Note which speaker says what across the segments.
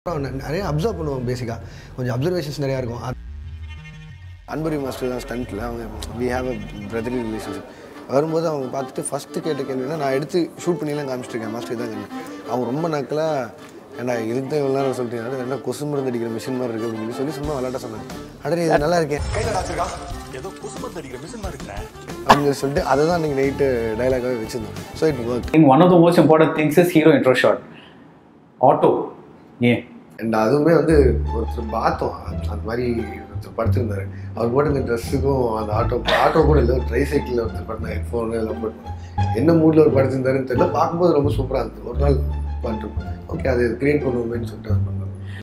Speaker 1: அப்புறம் நிறைய அப்சர்வ் பண்ணுவோம் பேசிக்காக கொஞ்சம் அப்சர்வேஷன்ஸ் நிறையா இருக்கும் அது- அன்பரி மாஸ்டர் தான் ஸ்டண்ட்டில் அவங்க we have a brotherly relationship வரும்போது அவங்க பார்த்துட்டு ஃபஸ்ட்டு கேட்ட கேள்வினா நான் எடுத்து ஷூட் பண்ணிலாம் காமிச்சிருக்கேன் மாஸ்டர் தான் கேள்வி அவங்க ரொம்ப நாட்களாக ஏன்னா இதுக்கு தான் இவ்வளோ நேரம் சொல்லிட்டீங்க என்ன கொசு மருந்து அடிக்கிற மிஷின் மாதிரி இருக்குது அப்படின்னு சொல்லி சும்மா விளையாட்ட சொன்னாங்க அடரே இது நல்லா இருக்கேன்
Speaker 2: ஏதோ குசுமத்து அடிக்கிற மிஷின் மாதிரி இருக்கிறேன்
Speaker 1: அப்படின்னு சொல்லிட்டு அதை தான் அன்றைக்கி நைட்டு டைலாகாகவே வச்சுருந்தோம் so it work
Speaker 3: think one of the most important things is hero intro shot. Auto. ஏன்
Speaker 1: அண்ட் அதுவுமே வந்து ஒருத்தர் பார்த்தோம் அந்த- அந்த மாதிரி ஒருத்தர் படுத்திருந்தாரு அவர் போட்டு இந்த ட்ரெஸ்ஸுக்கும் அந்த ஆட்டோ ஆட்டோ கூட இல்லை ஒரு ட்ரை சைக்கிளில் ஒருத்தர் படுத்த ஹெட்ஃபோனு எல்லாம் போட்டு என்ன மூடில் ஒரு படுத்திருந்தாருன்னு தெரியல பார்க்கும்போது ரொம்ப சூப்பராக இருந்தது ஒரு நாள் பண்ணிட்டு ஓகே அது கிரியேட் பண்ணுவோமேன்னு சொல்லிட்டு அது பண்ணோம்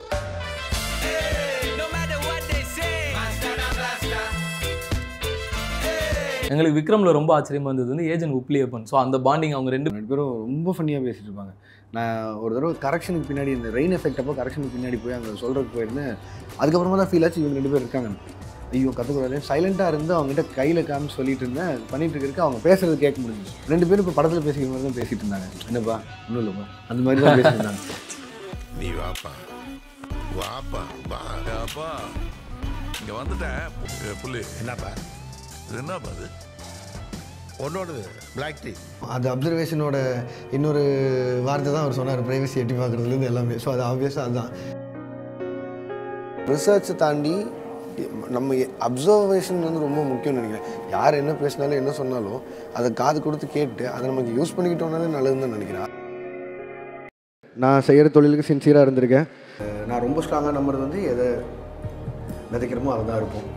Speaker 4: எங்களுக்கு விக்ரமில் ரொம்ப ஆச்சரியமாக இருந்தது வந்து ஏஜென்ட் உப்ளியப்பன் ஸோ அந்த பாண்டிங் அவங்க ரெண்டு
Speaker 1: ரெண்டு பேரும் ரொம்ப ஃபன்னியாக பேசிட்டு இருப்பாங்க நான் ஒரு தடவை கரெக்ஷனுக்கு பின்னாடி இந்த ரெயின் எஃபெக்ட் அப்போ கரெக்ஷனுக்கு பின்னாடி போய் அங்கே சொல்கிறதுக்கு போயிருந்தேன் அதுக்கப்புறமா தான் ஃபீல் ஆச்சு இவங்க ரெண்டு பேர் இருக்காங்க ஐயோ கற்றுக்கூடாது சைலண்ட்டாக இருந்து அவங்ககிட்ட கையில் காமி சொல்லிட்டு இருந்தேன் அது பண்ணிட்டு இருக்கிறதுக்கு அவங்க பேசுறது கேட்க முடிஞ்சு ரெண்டு பேரும் இப்போ படத்தில் பேசிக்கிற மாதிரி தான் பேசிட்டு இருந்தாங்க என்னப்பா ஒன்றும் இல்லைப்பா அந்த மாதிரி தான் பேசிட்டு இருந்தாங்க
Speaker 2: நீ வாப்பா வாப்பா வா அப்பா இங்க வந்துட்டேன் ஏ, புள்ளி என்னப்பா இது என்னப்பா அது
Speaker 5: உன்னோடது பிளாக் டீ
Speaker 1: அது அப்சர்வேஷனோட இன்னொரு வார்த்தை தான் அவர் சொன்னார் ப்ரைவசி எட்டி பார்க்குறதுலேருந்து எல்லாமே ஸோ அது ஆப்வியஸாக அதுதான் ரிசர்ச்சை தாண்டி நம்ம அப்சர்வேஷன் வந்து ரொம்ப முக்கியம்னு நினைக்கிறேன் யார் என்ன பேசினாலும் என்ன சொன்னாலும் அதை காது கொடுத்து கேட்டு அதை நமக்கு யூஸ் பண்ணிக்கிட்டோம்னாலே நல்லதுன்னு தான் நினைக்கிறேன் நான் செய்கிற தொழிலுக்கு சின்சியராக இருந்திருக்கேன் அஹ் நான் ரொம்ப ஸ்ட்ராங்காக நம்புறது வந்து எதை விதைக்கிறோமோ அதை தான் இருப்போம்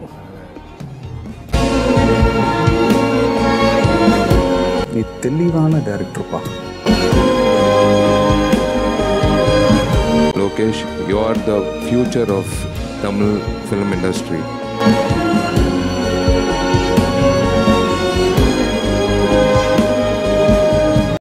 Speaker 6: நீ தெளிவான டேரக்டர்ப்பா
Speaker 7: Lokesh, you are the future of Tamil film industry.